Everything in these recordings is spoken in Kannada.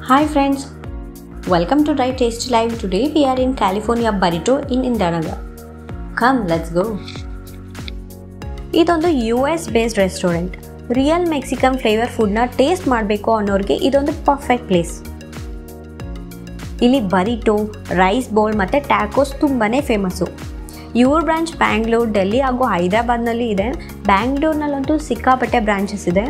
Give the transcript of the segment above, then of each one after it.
Hi friends, welcome to Right Tasty Live. Today we are in California Burrito in Indanagar. Come, let's go. ಇದೊಂದು U S based restaurant real Mexican flavour ಫುಡ್ನ ಟೇಸ್ಟ್ ಮಾಡಬೇಕು ಅನ್ನೋರಿಗೆ ಇದೊಂದು ಪರ್ಫೆಕ್ಟ್ ಪ್ಲೇಸ್ ಇಲ್ಲಿ ಬರಿಟೋ ರೈಸ್ ಬೌಲ್ ಮತ್ತು ಟ್ಯಾಕೋಸ್ ತುಂಬಾ ಫೇಮಸ್ಸು ಇವ್ರ ಬ್ರಾಂಚ್ ಬ್ಯಾಂಗ್ಳೂರ್ ಡೆಲ್ಲಿ ಹಾಗೂ ಹೈದ್ರಾಬಾದ್ನಲ್ಲಿ ಇದೆ ಬ್ಯಾಂಗ್ಳೂರ್ನಲ್ಲಂತೂ ಸಿಕ್ಕಾಪಟ್ಟೆ ಬ್ರಾಂಚಸ್ ಇದೆ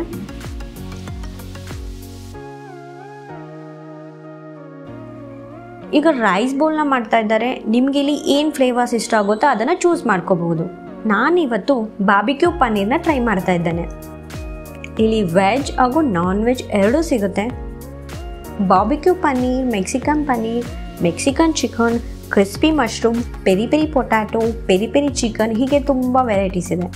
ಈಗ ರೈಸ್ ಬೌಲ್ನ ಮಾಡ್ತಾ ಇದ್ದಾರೆ ನಿಮ್ಗೆ ಇಲ್ಲಿ ಏನು ಫ್ಲೇವರ್ಸ್ ಇಷ್ಟ ಆಗುತ್ತೋ ಅದನ್ನು ಚೂಸ್ ಮಾಡ್ಕೋಬಹುದು ನಾನಿವತ್ತು ಬಾಬಿಕ್ಯೂ ಪನ್ನೀರ್ನ ಟ್ರೈ ಮಾಡ್ತಾ ಇದ್ದೇನೆ ಇಲ್ಲಿ ವೆಜ್ ಹಾಗೂ ನಾನ್ ವೆಜ್ ಎರಡೂ ಸಿಗುತ್ತೆ barbecue paneer Mexican paneer Mexican chicken crispy mushroom peri peri potato peri peri chicken ಹೀಗೆ ತುಂಬ ವೆರೈಟೀಸ್ ಇದೆ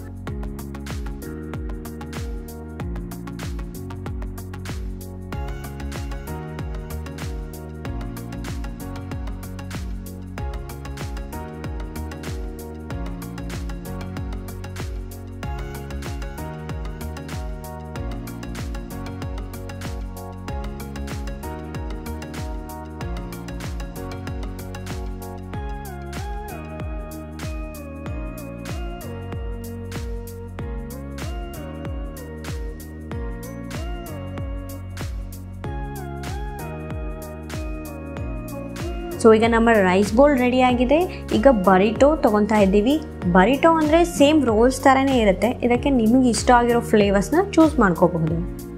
ಸೊ ಈಗ ನಮ್ಮ ರೈಸ್ ಬೌಲ್ ರೆಡಿ ಆಗಿದೆ ಈಗ ಬರಿಟೋ ತೊಗೊತಾ ಇದ್ದೀವಿ ಬರಿಟೋ ಅಂದರೆ ಸೇಮ್ ರೋಲ್ಸ್ ಥರನೇ ಇರುತ್ತೆ ಇದಕ್ಕೆ ನಿಮಗೆ ಇಷ್ಟ ಆಗಿರೋ ಫ್ಲೇವರ್ಸ್ನ ಚೂಸ್ ಮಾಡ್ಕೋಬಹುದು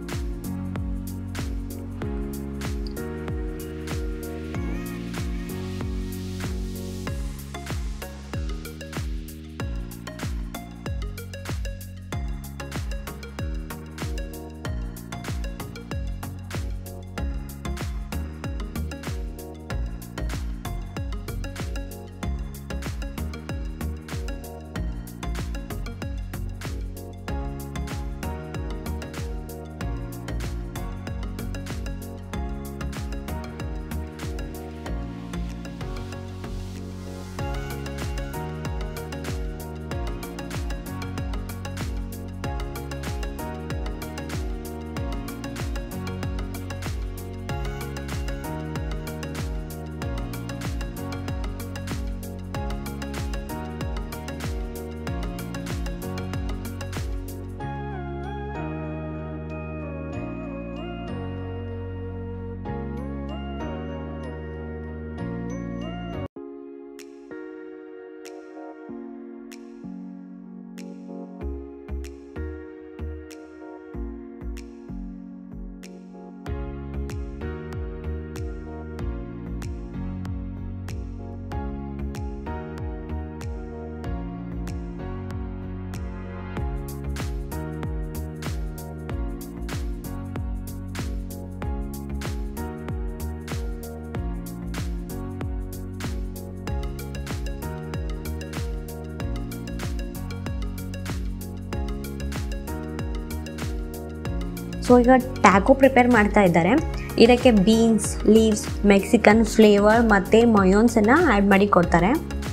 ಸೊ ಈಗ ಟ್ಯಾಕೋ ಪ್ರಿಪೇರ್ ಮಾಡ್ತಾ ಇದ್ದಾರೆ ಇದಕ್ಕೆ ಬೀನ್ಸ್ ಲೀವ್ಸ್ ಮೆಕ್ಸಿಕನ್ ಫ್ಲೇವರ್ ಮತ್ತು ಮಯೋನ್ಸನ್ನು ಆ್ಯಡ್ ಮಾಡಿ ಕೊಡ್ತಾರೆ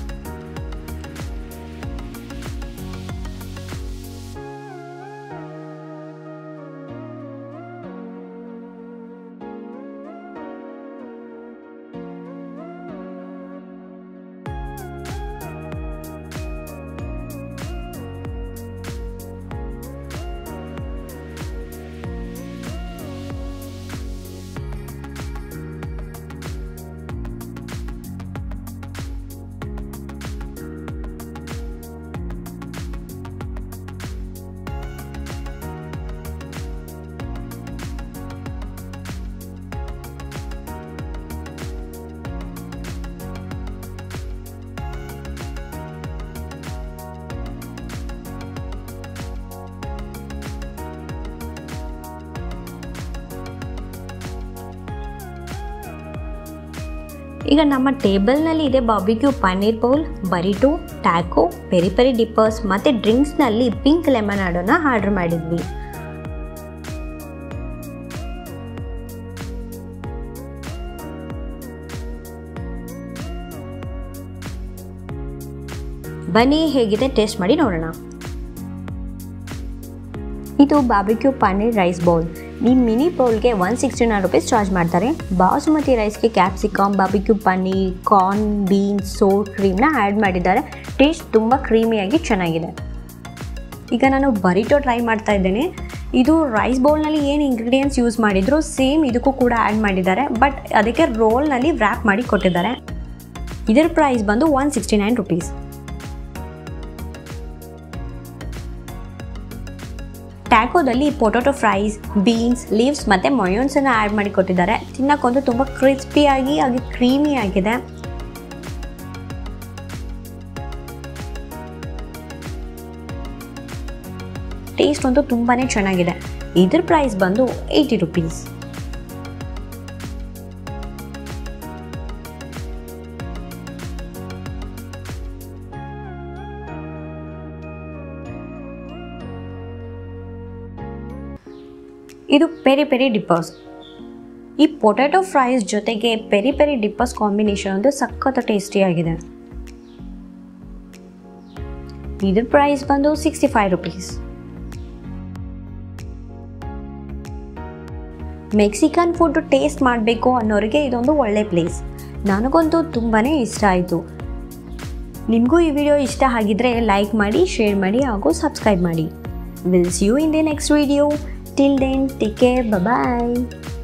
ಈಗ ನಮ್ಮ ಟೇಬಲ್ನಲ್ಲಿ ಇದೆ barbecue paneer bowl burrito taco peri peri dippers ಮತ್ತು ಡ್ರಿಂಕ್ಸ್ನಲ್ಲಿ ಪಿಂಕ್ ಲೆಮನ್ ಆಡೋನ ಆರ್ಡರ್ ಮಾಡಿದ್ವಿ ಬನ್ನಿ ಹೇಗಿದೆ ಟೇಸ್ಟ್ ಮಾಡಿ ನೋಡೋಣ ಇದು ಬಾಬಿಕ್ಯೂ ಪನ್ನೀರ್ ರೈಸ್ ಬೌಲ್ ಈ ಮಿನಿ ಬೌಲ್ಗೆ one sixty nine rupees charge ಮಾಡ್ತಾರೆ ಬಾಸುಮತಿ ರೈಸ್ಗೆ capsicum barbecue paneer corn beans sour ಕ್ರೀಮ್ನ ಆ್ಯಡ್ ಮಾಡಿದ್ದಾರೆ ಟೇಸ್ಟ್ ತುಂಬ ಕ್ರೀಮಿಯಾಗಿ ಚೆನ್ನಾಗಿದೆ ಈಗ ನಾನು ಬರಿಟೋ ಟ್ರೈ ಮಾಡ್ತಾ ಇದ್ದೇನೆ ಇದು ರೈಸ್ ಬೌಲ್ನಲ್ಲಿ ಏನು ಇಂಗ್ರೀಡಿಯೆಂಟ್ಸ್ ಯೂಸ್ ಮಾಡಿದ್ರು ಸೇಮ್ ಇದಕ್ಕೂ ಕೂಡ ಆ್ಯಡ್ ಮಾಡಿದ್ದಾರೆ ಬಟ್ ಅದಕ್ಕೆ ರೋಲ್ನಲ್ಲಿ ವ್ರ್ಯಾಪ್ ಮಾಡಿ ಕೊಟ್ಟಿದ್ದಾರೆ ಇದರ ಪ್ರೈಸ್ ಬಂದು ಒನ್ ಸಿಕ್ಸ್ಟಿ ನೈನ್ ರುಪೀಸ್ ಟ್ಯಾಕೋದಲ್ಲಿ ಪೊಟೊಟೊ ಫ್ರೈಸ್ ಬೀನ್ಸ್ ಲೀವ್ಸ್ ಮತ್ತು ಮೊಯೋನ್ಸನ್ನು ಆ್ಯಡ್ ಮಾಡಿ ಕೊಟ್ಟಿದ್ದಾರೆ ತಿನ್ನಕ್ಕೊಂದು ತುಂಬ ಕ್ರಿಸ್ಪಿಯಾಗಿ ಹಾಗೆ ಕ್ರೀಮಿ ಆಗಿದೆ ಟೇಸ್ಟ್ ಅಂತೂ ತುಂಬಾ ಚೆನ್ನಾಗಿದೆ ಇದ್ರ ಪ್ರೈಸ್ ಬಂದು ಏಯ್ಟಿ ರುಪೀಸ್ ಇದು ಪೆರಿ ಪೆರಿ ಡಿಪ್ಪರ್ಸ್ ಈ ಪೊಟ್ಯಾಟೊ ಫ್ರೈಸ್ ಜೊತೆಗೆ ಪೆರಿ ಪೆರಿ ಡಿಪ್ಪರ್ಸ್ ಕಾಂಬಿನೇಷನ್ ಒಂದು ಸಖತ್ ಟೇಸ್ಟಿಯಾಗಿದೆ ಇದ್ರ ಪ್ರೈಸ್ ಬಂದು sixty five rupees Mexican food taste ಮಾಡಬೇಕು ಅನ್ನೋರಿಗೆ ಇದೊಂದು ಒಳ್ಳೆ ಪ್ಲೇಸ್ ನನಗಂತೂ ತುಂಬಾ ಇಷ್ಟ ಆಯಿತು ನಿಮಗೂ ಈ ವಿಡಿಯೋ ಇಷ್ಟ ಆಗಿದ್ರೆ ಲೈಕ್ ಮಾಡಿ ಶೇರ್ ಮಾಡಿ ಹಾಗೂ ಸಬ್ಸ್ಕ್ರೈಬ್ ಮಾಡಿ will see you in the next video till then take care bye